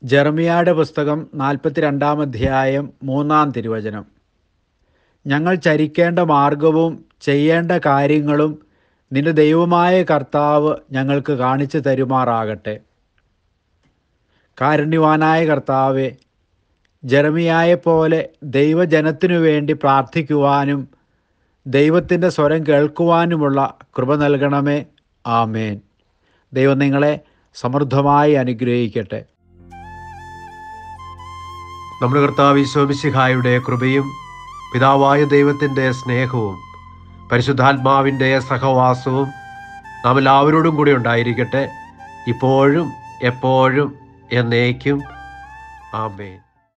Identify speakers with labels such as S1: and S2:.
S1: ജെറമിയായുടെ പുസ്തകം നാൽപ്പത്തിരണ്ടാം അധ്യായം മൂന്നാം തിരുവചനം ഞങ്ങൾ ചരിക്കേണ്ട മാർഗവും ചെയ്യേണ്ട കാര്യങ്ങളും നിന്റെ ദൈവമായ കർത്താവ് ഞങ്ങൾക്ക് കാണിച്ചു തരുമാറാകട്ടെ കാരുണ്യവാനായ കർത്താവെ ജെറമിയായെപ്പോലെ ദൈവജനത്തിനു വേണ്ടി പ്രാർത്ഥിക്കുവാനും ദൈവത്തിൻ്റെ സ്വരം കേൾക്കുവാനുമുള്ള കൃപ നൽകണമേ ആമേൻ ദൈവം നിങ്ങളെ സമൃദ്ധമായി അനുഗ്രഹിക്കട്ടെ നമ്മുടെ കർത്താവ് ഈശോമിശിഹായുടെ കൃപയും പിതാവായ ദൈവത്തിൻ്റെ സ്നേഹവും പരിശുദ്ധാത്മാവിൻ്റെ സഹവാസവും നാം എല്ലാവരോടും കൂടി ഉണ്ടായിരിക്കട്ടെ ഇപ്പോഴും എപ്പോഴും എന്നേക്കും ആമേൻ